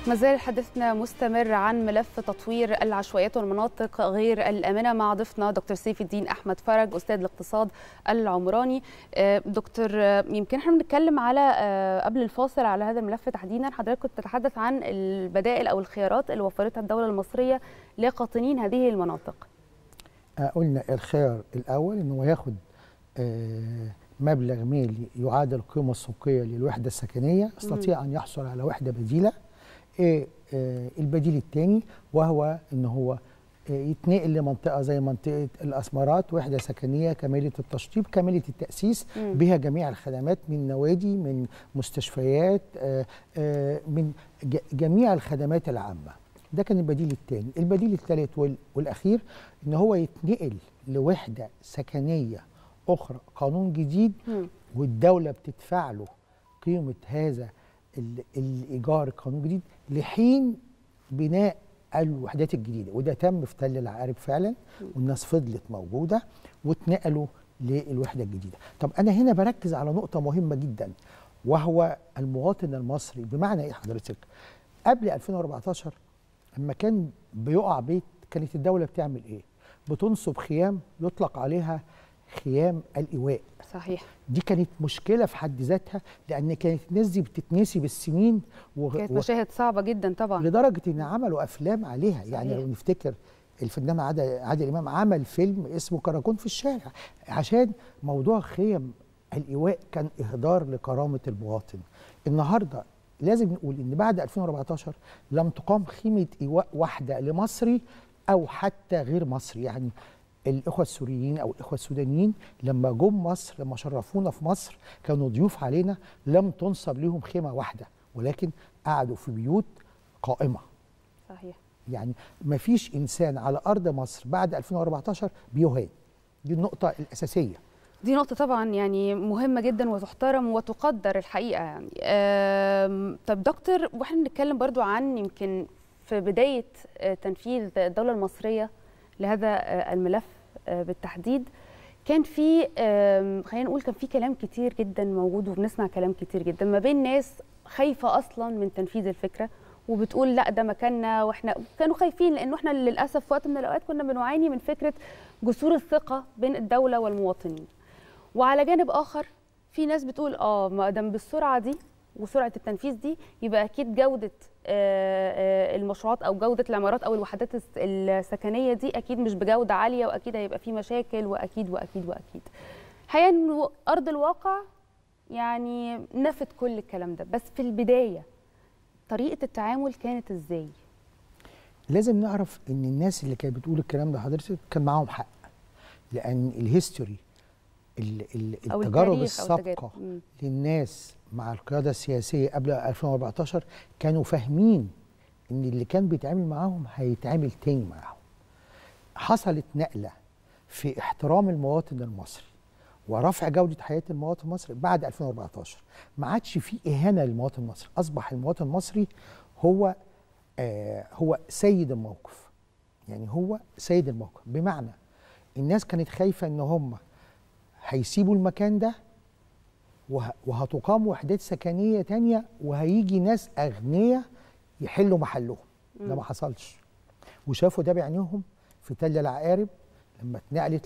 ما زال حديثنا مستمر عن ملف تطوير العشوائيات والمناطق غير الامنه مع ضيفنا دكتور سيف الدين احمد فرج استاذ الاقتصاد العمراني دكتور يمكن احنا بنتكلم على قبل الفاصل على هذا الملف تحديدا حضرتك كنت تتحدث عن البدائل او الخيارات اللي وفرتها الدوله المصريه لقاطنين هذه المناطق قلنا الخيار الاول انه ياخد مبلغ مالي يعادل القيمه السوقيه للوحده السكنيه يستطيع ان يحصل على وحده بديله إيه البديل الثاني وهو ان هو يتنقل لمنطقه زي منطقه الاسمرات وحده سكنيه كامله التشطيب كامله التاسيس م. بها جميع الخدمات من نوادي من مستشفيات من جميع الخدمات العامه ده كان البديل الثاني البديل الثالث والاخير ان هو يتنقل لوحده سكنيه اخرى قانون جديد م. والدوله بتدفع له قيمه هذا الايجار القانون الجديد لحين بناء الوحدات الجديده وده تم في تل العقارب فعلا والناس فضلت موجوده واتنقلوا للوحده الجديده طب انا هنا بركز على نقطه مهمه جدا وهو المواطن المصري بمعنى ايه حضرتك قبل 2014 لما كان بيقع بيت كانت الدوله بتعمل ايه بتنصب خيام يطلق عليها خيام الايواء صحيح دي كانت مشكله في حد ذاتها لان كانت الناس دي بتتنسي بالسنين و... كانت مشاهد صعبه جدا طبعا لدرجه ان عملوا افلام عليها صحيح. يعني لو نفتكر الفنان عادل عادل امام عمل فيلم اسمه كراكون في الشارع عشان موضوع خيم الايواء كان اهدار لكرامه المواطن النهارده لازم نقول ان بعد 2014 لم تقام خيمه ايواء واحده لمصري او حتى غير مصري يعني الاخوه السوريين او الاخوه السودانيين لما جم مصر لما شرفونا في مصر كانوا ضيوف علينا لم تنصب لهم خيمه واحده ولكن قعدوا في بيوت قائمه صحيح يعني ما فيش انسان على ارض مصر بعد 2014 بيهان دي النقطه الاساسيه دي نقطة طبعا يعني مهمة جدا وتحترم وتقدر الحقيقة يعني طب دكتور واحنا بنتكلم برضو عن يمكن في بداية تنفيذ الدولة المصرية لهذا الملف بالتحديد كان في خلينا نقول كان في كلام كتير جدا موجود وبنسمع كلام كتير جدا ما بين ناس خايفه اصلا من تنفيذ الفكره وبتقول لا ده مكاننا واحنا كانوا خايفين لانه احنا للاسف في وقت من الاوقات كنا بنعاني من فكره جسور الثقه بين الدوله والمواطنين وعلى جانب اخر في ناس بتقول اه ما دام بالسرعه دي وسرعه التنفيذ دي يبقى اكيد جوده المشروعات او جوده العمارات او الوحدات السكنيه دي اكيد مش بجوده عاليه واكيد هيبقى في مشاكل واكيد واكيد واكيد الحقيقه ان ارض الواقع يعني نفت كل الكلام ده بس في البدايه طريقه التعامل كانت ازاي لازم نعرف ان الناس اللي كانت بتقول الكلام ده حضرتك كان معاهم حق لان الهيستوري التجارب السابقه للناس مع القياده السياسيه قبل 2014 كانوا فاهمين ان اللي كان بيتعامل معاهم هيتعامل تاني معاهم. حصلت نقله في احترام المواطن المصري ورفع جوده حياه المواطن المصري بعد 2014 ما عادش في اهانه للمواطن المصري اصبح المواطن المصري هو آه هو سيد الموقف يعني هو سيد الموقف بمعنى الناس كانت خايفه ان هم هيسيبوا المكان ده وهتقام وحدات سكنيه تانية وهيجي ناس اغنياء يحلوا محلهم ده ما حصلش وشافوا ده بعينيهم في تل العقارب لما اتنقلت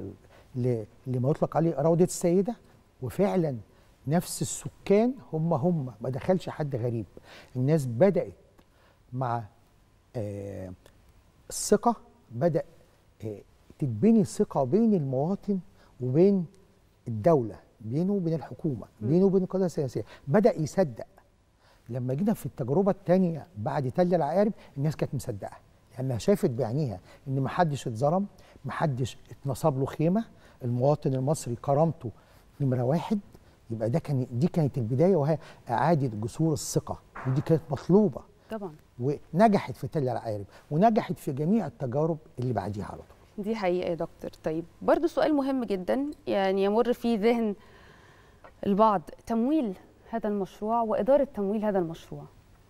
لما يطلق عليه روضه السيده وفعلا نفس السكان هم هم ما دخلش حد غريب الناس بدات مع آه الثقه بدا آه تتبني ثقه بين المواطن وبين الدوله بينه وبين الحكومه بينه وبين القياده السياسيه بدا يصدق لما جينا في التجربه الثانيه بعد تل العقارب الناس كانت مصدقه لانها شافت بعينيها ان ما حدش اتظلم ما حدش اتنصب له خيمه المواطن المصري كرامته نمره واحد يبقى ده كان دي كانت البدايه وهي اعاده جسور الثقه ودي كانت مطلوبه طبعا ونجحت في تل العقارب ونجحت في جميع التجارب اللي بعديها على طول دي حقيقه يا دكتور طيب برضو سؤال مهم جدا يعني يمر في ذهن البعض تمويل هذا المشروع وإدارة تمويل هذا المشروع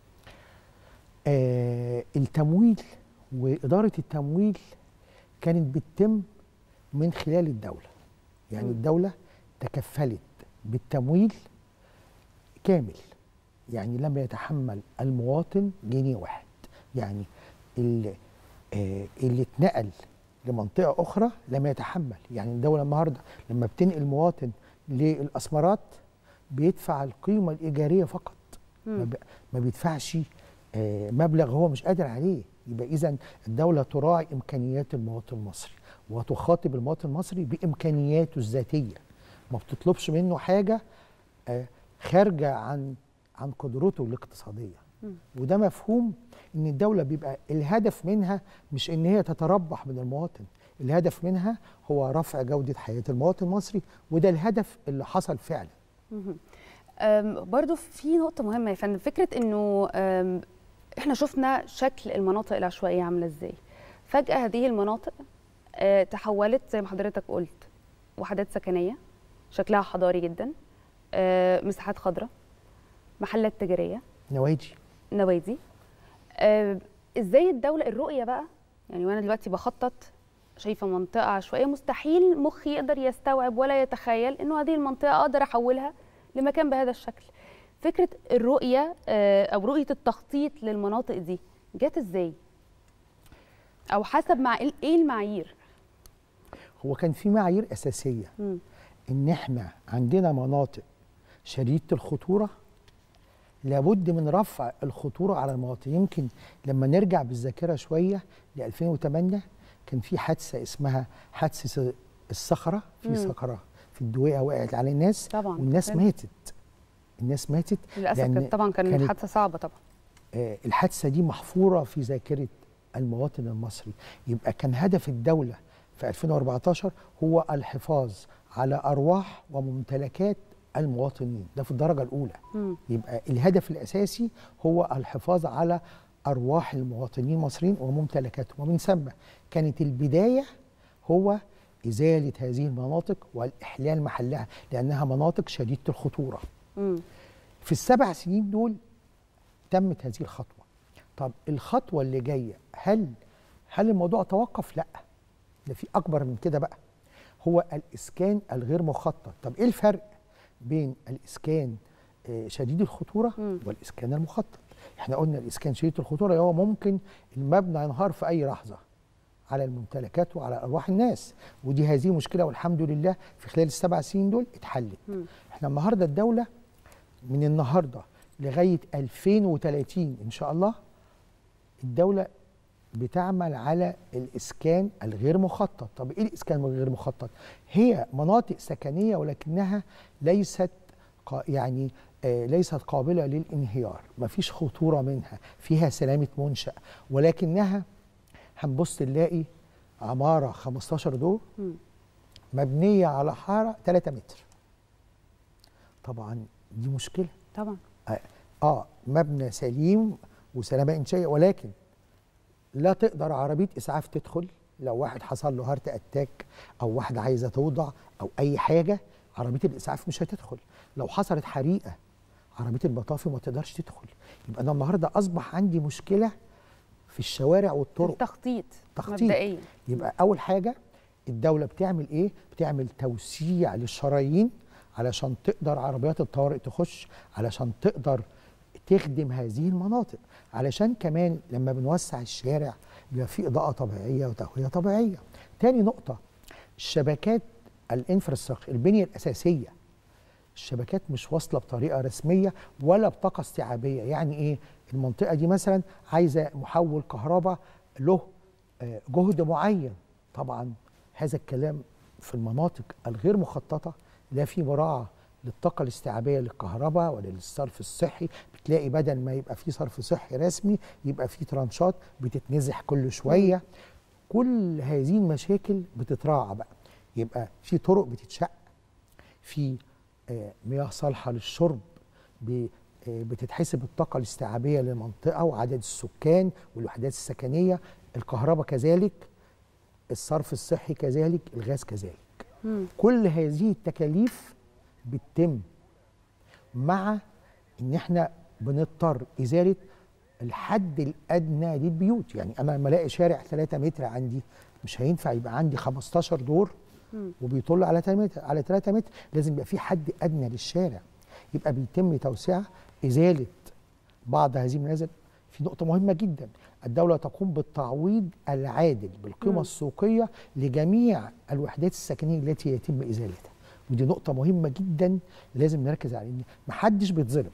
آه التمويل وإدارة التمويل كانت بتتم من خلال الدولة يعني م. الدولة تكفلت بالتمويل كامل يعني لم يتحمل المواطن جنيه واحد يعني اللي, آه اللي اتنقل لمنطقه اخرى لم يتحمل يعني الدوله النهارده لما بتنقل مواطن للاسمرات بيدفع القيمه الايجاريه فقط ما, مم. ب- ما بيدفعش آه، مبلغ هو مش قادر عليه يبقى اذا الدوله تراعي امكانيات المواطن المصري وتخاطب المواطن المصري بامكانياته الذاتيه ما بتطلبش منه حاجه آه، خارجه عن عن قدرته الاقتصاديه مم. وده مفهوم ان الدوله بيبقى الهدف منها مش ان هي تتربح من المواطن الهدف منها هو رفع جوده حياه المواطن المصري وده الهدف اللي حصل فعلا مهم. أم، برضو في نقطة مهمة يا فندم فكرة انه أم، احنا شفنا شكل المناطق العشوائية عاملة ازاي فجأة هذه المناطق آه، تحولت زي ما حضرتك قلت وحدات سكنية شكلها حضاري جدا آه، مساحات خضراء محلات تجارية نوادي نوادي آه، ازاي الدولة الرؤية بقى يعني وانا دلوقتي بخطط شايفة منطقة عشوائية مستحيل مخي يقدر يستوعب ولا يتخيل انه هذه المنطقة اقدر احولها لمكان بهذا الشكل فكرة الرؤية آه، او رؤية التخطيط للمناطق دي جت ازاي او حسب مع ايه المعايير هو كان في معايير اساسيه مم. ان احنا عندنا مناطق شديده الخطوره لابد من رفع الخطوره على المواطن يمكن لما نرجع بالذاكره شويه ل 2008 كان في حادثه اسمها حادثه الصخره في مم. صخره في الدويقه وقعت على الناس طبعا والناس كان- ماتت الناس ماتت للاسف لأن كانت طبعا كانت كانت- حادثة صعبة طبعا آه، الحادثه دي محفوره في ذاكره المواطن المصري يبقى كان هدف الدوله في 2014 هو الحفاظ على ارواح وممتلكات المواطنين ده في الدرجه الاولى مم. يبقى الهدف الاساسي هو الحفاظ على ارواح المواطنين المصريين وممتلكاتهم ومن ثم كانت البدايه هو ازاله هذه المناطق والاحلال محلها لانها مناطق شديده الخطوره مم. في السبع سنين دول تمت هذه الخطوه طب الخطوه اللي جايه هل هل الموضوع توقف لا ده في اكبر من كده بقى هو الاسكان الغير مخطط طب ايه الفرق بين الاسكان آه، شديد الخطوره مم. والاسكان المخطط احنا قلنا الاسكان شديد الخطوره هو ممكن المبنى ينهار في اي لحظه على الممتلكات وعلى ارواح الناس ودي هذه مشكله والحمد لله في خلال السبع سنين دول اتحلت مم. احنا النهارده الدوله من النهارده لغايه 2030 ان شاء الله الدوله بتعمل على الاسكان الغير مخطط طب ايه الاسكان الغير مخطط هي مناطق سكنيه ولكنها ليست قا- يعني آه ليست قابله للانهيار مفيش خطوره منها فيها سلامه منشا ولكنها هنبص نلاقي عماره 15 دور مم. مبنيه على حاره 3 متر طبعا دي مشكله طبعا اه مبنى سليم وسلامه انشائيه ولكن لا تقدر عربيه اسعاف تدخل لو واحد حصل له هارت اتاك او واحده عايزه توضع او اي حاجه عربيه الاسعاف مش هتدخل لو حصلت حريقه عربيه المطافي ما تقدرش تدخل يبقى انا النهارده اصبح عندي مشكله في الشوارع والطرق التخطيط تخطيط. مبدئيا يبقى اول حاجه الدوله بتعمل ايه بتعمل توسيع للشرايين علشان تقدر عربيات الطوارئ تخش علشان تقدر تخدم هذه المناطق علشان كمان لما بنوسع الشارع بيبقى في اضاءه طبيعيه وتهويه طبيعيه تاني نقطه الشبكات الانفراستراكشر البنيه الاساسيه الشبكات مش واصله بطريقه رسميه ولا بطاقه استيعابيه يعني ايه المنطقه دي مثلا عايزه محول كهرباء له آه، جهد معين طبعا هذا الكلام في المناطق الغير مخططه لا في مراعاه للطاقه الاستيعابيه للكهرباء ولا للصرف الصحي بتلاقي بدل ما يبقى في صرف صحي رسمي يبقى في ترانشات بتتنزح كل شويه كل هذه المشاكل بتتراعى بقى يبقى في طرق بتتشق في آه، مياه صالحه للشرب ب- آه، بتتحسب الطاقه الاستيعابيه للمنطقه وعدد السكان والوحدات السكنيه الكهرباء كذلك الصرف الصحي كذلك الغاز كذلك مم. كل هذه التكاليف بتتم مع ان احنا بنضطر ازاله الحد الادنى للبيوت يعني انا لما الاقي شارع 3 متر عندي مش هينفع يبقى عندي 15 دور مم. وبيطل على 3 متر على 3 متر لازم يبقى في حد ادنى للشارع يبقى بيتم توسيعها ازاله بعض هذه المنازل في نقطه مهمه جدا الدوله تقوم بالتعويض العادل بالقيمه مم. السوقيه لجميع الوحدات السكنيه التي يتم ازالتها ودي نقطه مهمه جدا لازم نركز عليها ان محدش بيتظلم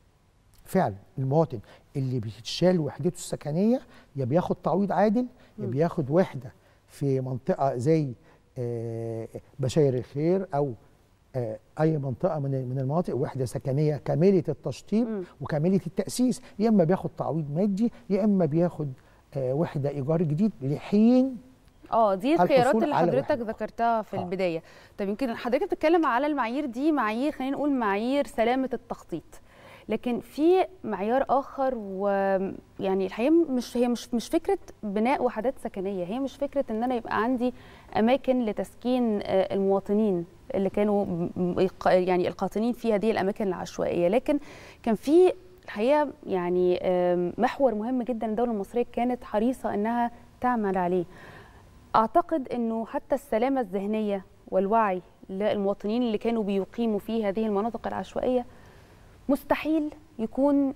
فعلا المواطن اللي بيتشال وحدته السكنيه يا بياخد تعويض عادل يا مم. بياخد وحده في منطقه زي آه، بشاير الخير او آه، اي منطقه من من المناطق وحده سكنيه كامله التشطيب مم. وكامله التاسيس يا اما بياخد تعويض مادي يا اما بياخد آه، وحده ايجار جديد لحين اه دي الحصول الخيارات اللي على حضرتك وحدة. ذكرتها في آه. البدايه طب يمكن حضرتك بتتكلم على المعايير دي معايير خلينا نقول معايير سلامه التخطيط لكن في معيار اخر ويعني الحقيقه مش هي مش مش فكره بناء وحدات سكنيه هي مش فكره ان انا يبقى عندي اماكن لتسكين آه، المواطنين اللي كانوا م- م- يعني القاطنين في هذه الاماكن العشوائيه لكن كان في الحقيقه يعني آم، محور مهم جدا الدوله المصريه كانت حريصه انها تعمل عليه اعتقد انه حتى السلامه الذهنيه والوعي للمواطنين اللي كانوا بيقيموا في هذه المناطق العشوائيه مستحيل يكون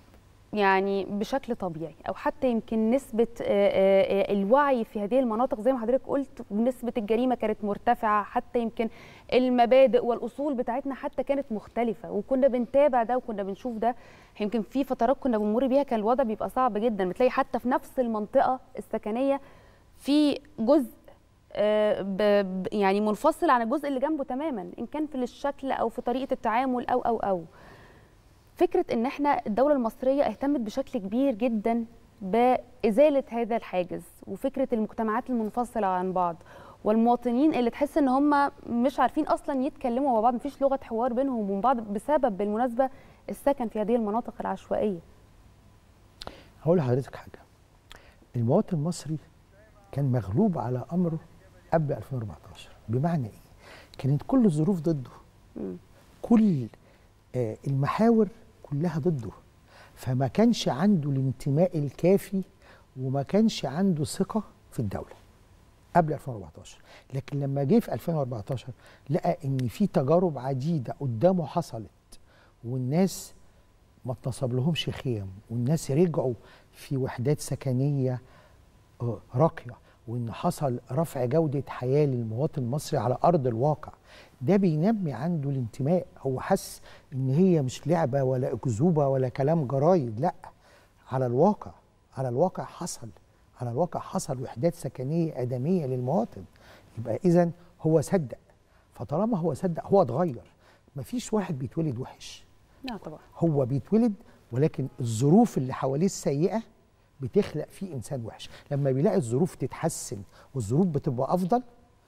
يعني بشكل طبيعي او حتى يمكن نسبه آه، آه، آه، الوعي في هذه المناطق زي ما حضرتك قلت نسبه الجريمه كانت مرتفعه حتى يمكن المبادئ والاصول بتاعتنا حتى كانت مختلفه وكنا بنتابع ده وكنا بنشوف ده يمكن في فترات كنا بنمر بيها كان الوضع بيبقى صعب جدا بتلاقي حتى في نفس المنطقه السكنيه في جزء آه، ب- ب- يعني منفصل عن الجزء اللي جنبه تماما ان كان في الشكل او في طريقه التعامل او او او فكره ان احنا الدوله المصريه اهتمت بشكل كبير جدا بازاله هذا الحاجز وفكره المجتمعات المنفصله عن بعض والمواطنين اللي تحس ان هم مش عارفين اصلا يتكلموا مع بعض مفيش لغه حوار بينهم وبين بعض بسبب بالمناسبه السكن في هذه المناطق العشوائيه هقول لحضرتك حاجه المواطن المصري كان مغلوب على امره قبل 2014 بمعنى ايه كانت كل الظروف ضده مم. كل آه، المحاور كلها ضده فما كانش عنده الانتماء الكافي وما كانش عنده ثقه في الدوله قبل 2014 لكن لما جه في 2014 لقى ان في تجارب عديده قدامه حصلت والناس ما اتنصب لهمش خيم والناس رجعوا في وحدات سكنيه آه، راقيه وان حصل رفع جوده حياه للمواطن المصري على ارض الواقع ده بينمي عنده الانتماء هو حس ان هي مش لعبه ولا اكذوبه ولا كلام جرايد لا على الواقع على الواقع حصل على الواقع حصل وحدات سكنيه ادميه للمواطن يبقى اذا هو صدق فطالما هو صدق هو اتغير مفيش واحد بيتولد وحش لا طبعا هو بيتولد ولكن الظروف اللي حواليه السيئه بتخلق فيه انسان وحش لما بيلاقي الظروف تتحسن والظروف بتبقى افضل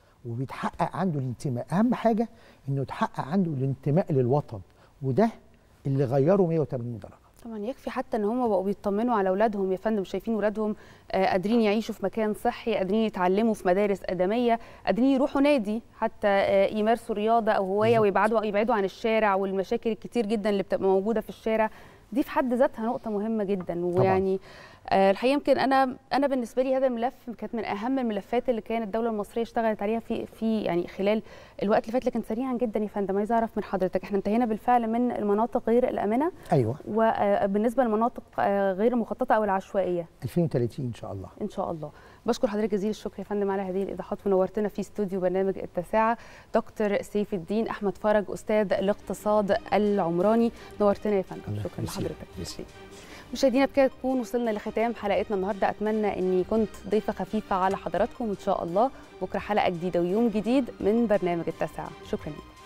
وبيتحقق عنده الانتماء اهم حاجه انه يتحقق عنده الانتماء للوطن وده اللي غيره 180 درجه طبعا يكفي حتى ان هم بقوا بيطمنوا على اولادهم يا فندم شايفين اولادهم آه، قادرين يعيشوا في مكان صحي قادرين يتعلموا في مدارس ادميه قادرين يروحوا نادي حتى آه، يمارسوا رياضه او هوايه بالظبط. ويبعدوا يبعدوا عن الشارع والمشاكل الكتير جدا اللي بتبقى موجوده في الشارع دي في حد ذاتها نقطه مهمه جدا ويعني آه، الحقيقه يمكن انا انا بالنسبه لي هذا الملف كانت من اهم الملفات اللي كانت الدوله المصريه اشتغلت عليها في في يعني خلال الوقت اللي فات لكن سريعا جدا يا فندم عايزه اعرف من حضرتك احنا انتهينا بالفعل من المناطق غير الامنه ايوه وبالنسبه للمناطق آه، غير المخططه او العشوائيه 2030 ان شاء الله ان شاء الله بشكر حضرتك جزيل الشكر يا فندم على هذه الايضاحات ونورتنا في استوديو برنامج التاسعه دكتور سيف الدين احمد فرج استاذ الاقتصاد العمراني نورتنا يا فندم الله شكرا يسعدك. لحضرتك ميرسي. مشاهدينا بكده نكون وصلنا لختام حلقتنا النهارده اتمنى اني كنت ضيفه خفيفه على حضراتكم ان شاء الله بكره حلقه جديده ويوم جديد من برنامج التاسعه شكرا لكم